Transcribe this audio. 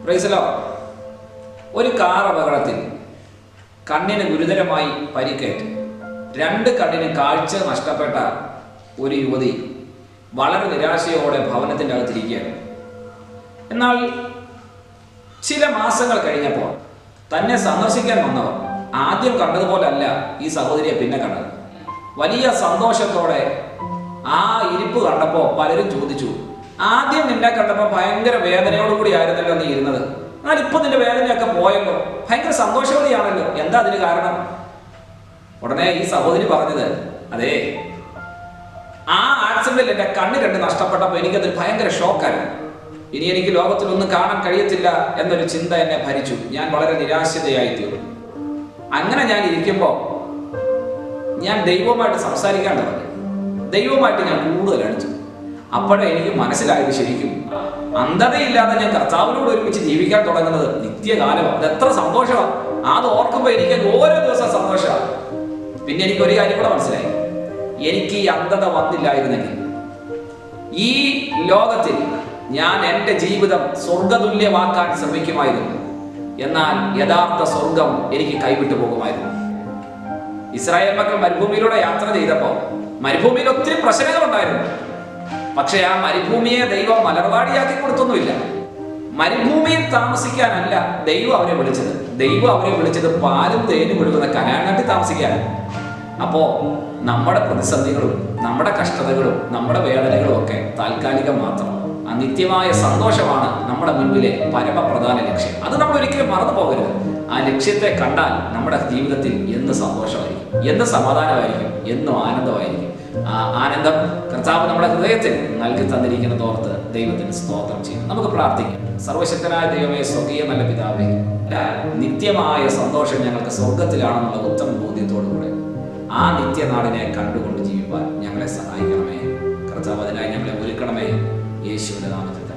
പ്രൈസലോ ഒരു കാർ അപകടത്തിൽ കണ്ണിന് ഗുരുതരമായി പരിക്കേറ്റ് രണ്ട് കണ്ണിന് കാഴ്ച നഷ്ടപ്പെട്ട ഒരു യുവതി വളരെ നിരാശയോടെ ഭവനത്തിൻ്റെ അകത്തിരിക്കുകയാണ് എന്നാൽ ചില മാസങ്ങൾ കഴിഞ്ഞപ്പോൾ തന്നെ സന്ദർശിക്കാൻ വന്നവർ ആദ്യം കണ്ടതുപോലല്ല ഈ സഹോദരിയെ പിന്നെ കണ്ടത് വലിയ സന്തോഷത്തോടെ ആ ഇരിപ്പ് കണ്ടപ്പോൾ പലരും ചോദിച്ചു ആദ്യം നിന്നെ കണ്ടപ്പോൾ ഭയങ്കര വേദനയോട് കൂടി ആയിരുന്നല്ലോ നീ ഇരുന്നത് എന്നാൽ ഇപ്പൊ നിന്റെ വേദനയൊക്കെ പോയല്ലോ ഭയങ്കര സന്തോഷവതിയാണല്ലോ എന്താ അതിന് കാരണം ഉടനെ ഈ സഹോദരി പറഞ്ഞത് അതെ ആ ആക്സിഡന്റിൽ എന്റെ കണ്ണ് രണ്ട് നഷ്ടപ്പെട്ടപ്പോൾ എനിക്കത് ഭയങ്കര ഷോക്കായിരുന്നു ഇനി എനിക്ക് ലോകത്തിലൊന്നും കാണാൻ കഴിയത്തില്ല എന്നൊരു ചിന്ത എന്നെ ഭരിച്ചു ഞാൻ വളരെ നിരാശതയായി തീർന്നു അങ്ങനെ ഞാൻ ഇരിക്കുമ്പോൾ ഞാൻ ദൈവവുമായിട്ട് സംസാരിക്കാൻ തുടങ്ങി ദൈവവുമായിട്ട് ഞാൻ കൂടുതൽ അടുത്തു അപ്പോഴേ എനിക്ക് മനസ്സിലായത് ശരിക്കും അന്ധതയില്ലാതെ ഞാൻ കർത്താവിനോട് ഒരുമിച്ച് ജീവിക്കാൻ തുടങ്ങുന്നത് നിത്യകാലമാണ് അത് എത്ര സന്തോഷമാണ് അത് ഓർക്കുമ്പോൾ എനിക്ക് ഓരോ ദിവസം സന്തോഷമാണ് പിന്നെ എനിക്ക് ഒരു കാര്യം കൂടെ മനസ്സിലായി എനിക്ക് ഈ അന്ധത വന്നില്ലായിരുന്നെങ്കിൽ ഈ ലോകത്തിൽ ഞാൻ എൻ്റെ ജീവിതം സ്വർഗതുല്യമാക്കാൻ ശ്രമിക്കുമായിരുന്നു എന്നാൽ യഥാർത്ഥ സ്വർഗം എനിക്ക് കൈവിട്ടു പോകുമായിരുന്നു ഇസ്രായേൽ മക്കൾ മരുഭൂമിയിലൂടെ യാത്ര ചെയ്തപ്പോൾ മരുഭൂമിയിൽ ഒത്തിരി പ്രശ്നങ്ങൾ ഉണ്ടായിരുന്നു പക്ഷെ ആ മരുഭൂമിയെ ദൈവം മലർവാടിയാക്കി കൊടുത്തൊന്നുമില്ല മരുഭൂമിയിൽ താമസിക്കാനല്ല ദൈവം അവരെ വിളിച്ചത് ദൈവം അവരെ വിളിച്ചത് പാലും തേനും ഒഴുകുന്ന കനാനാട്ടി താമസിക്കാൻ അപ്പോ നമ്മുടെ പ്രതിസന്ധികളും നമ്മുടെ കഷ്ടതകളും നമ്മുടെ വേദനകളും ഒക്കെ താൽക്കാലികം മാത്രം ആ നിത്യമായ സന്തോഷമാണ് നമ്മുടെ മുൻപിലെ പരമപ്രധാന ലക്ഷ്യം അത് നമ്മൾ ഒരിക്കലും മറന്നു പോകരുത് ആ ലക്ഷ്യത്തെ കണ്ടാൽ നമ്മുടെ ജീവിതത്തിൽ എന്ത് സന്തോഷമായിരിക്കും എന്ത് സമാധാനമായിരിക്കും എന്നും ആനന്ദമായിരിക്കും ആ ആനന്ദം കർത്താവ് നമ്മുടെ ഹൃദയത്തിൽ നൽകി തന്നിരിക്കുന്നത് ഓർത്ത് ദൈവത്തിന് സ്തോത്രം ചെയ്യും നമുക്ക് പ്രാർത്ഥിക്കാം സർവശക്തനായ ദൈവമേ സ്വകീയ നല്ല പിതാവേ നിത്യമായ സന്തോഷം ഞങ്ങൾക്ക് സ്വർഗത്തിലാണെന്നുള്ള ഉത്തമ ബോധ്യത്തോടുകൂടെ ആ നിത്യനാടിനെ കണ്ടുകൊണ്ട് ജീവിപ്പാൻ ഞങ്ങളെ സഹായിക്കണമേ കർത്താവ് അതിനായി ഞങ്ങളെ ഒരുക്കണമേ യേശുവിന്റെ നാമത്തിൽ